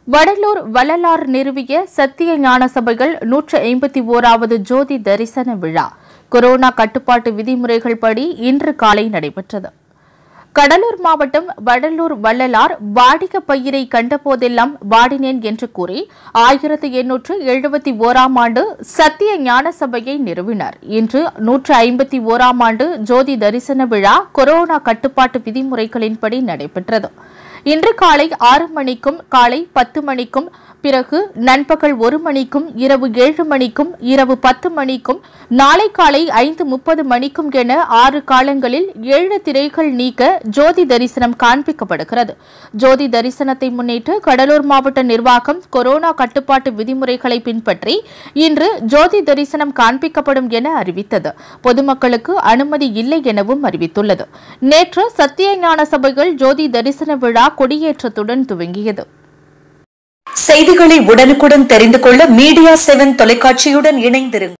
வடலூர் வள்ளலார் நிறுவிய சத்திய ஞான சபைகள் நூற்று ஐம்பத்தி ஓராவது ஜோதி தரிசன விழா கொரோனா கட்டுப்பாட்டு விதிமுறைகள் படி இன்று காலை நடைபெற்றது கடலூர் மாவட்டம் வடலூர் வள்ளலார் வாடிக பயிரை கண்டபோதெல்லாம் வாடினேன் என்று கூறி ஆயிரத்தி எண்ணூற்று எழுபத்தி ஓராம் ஆண்டு சத்திய ஞான சபையை நிறுவினார் இன்று நூற்று ஐம்பத்தி ஓராம் ஆண்டு ஜோதி தரிசன விழா கொரோனா கட்டுப்பாட்டு விதிமுறைகளின்படி நடைபெற்றது இன்று காலை ஆறு மணிக்கும் காலை பத்து மணிக்கும் பிறகு நண்பகல் ஒரு மணிக்கும் இரவு ஏழு மணிக்கும் இரவு பத்து மணிக்கும் நாளை காலை ஐந்து முப்பது மணிக்கும் என ஆறு காலங்களில் ஏழு திரைகள் நீக்க ஜோதி தரிசனம் காண்பிக்கப்படுகிறது ஜோதி தரிசனத்தை முன்னிட்டு கடலூர் மாவட்ட நிர்வாகம் கொரோனா கட்டுப்பாட்டு விதிமுறைகளை பின்பற்றி இன்று ஜோதி தரிசனம் காண்பிக்கப்படும் என அறிவித்தது பொதுமக்களுக்கு அனுமதி இல்லை எனவும் அறிவித்துள்ளது நேற்று சத்திய ஞான சபைகள் ஜோதி தரிசன விழா கொடியேற்றத்துடன் துவங்கியது செய்திகளை உடனுக்குடன் தெரிந்து கொள்ள மீடியா செவன் தொலைக்காட்சியுடன் இணைந்திருங்கள்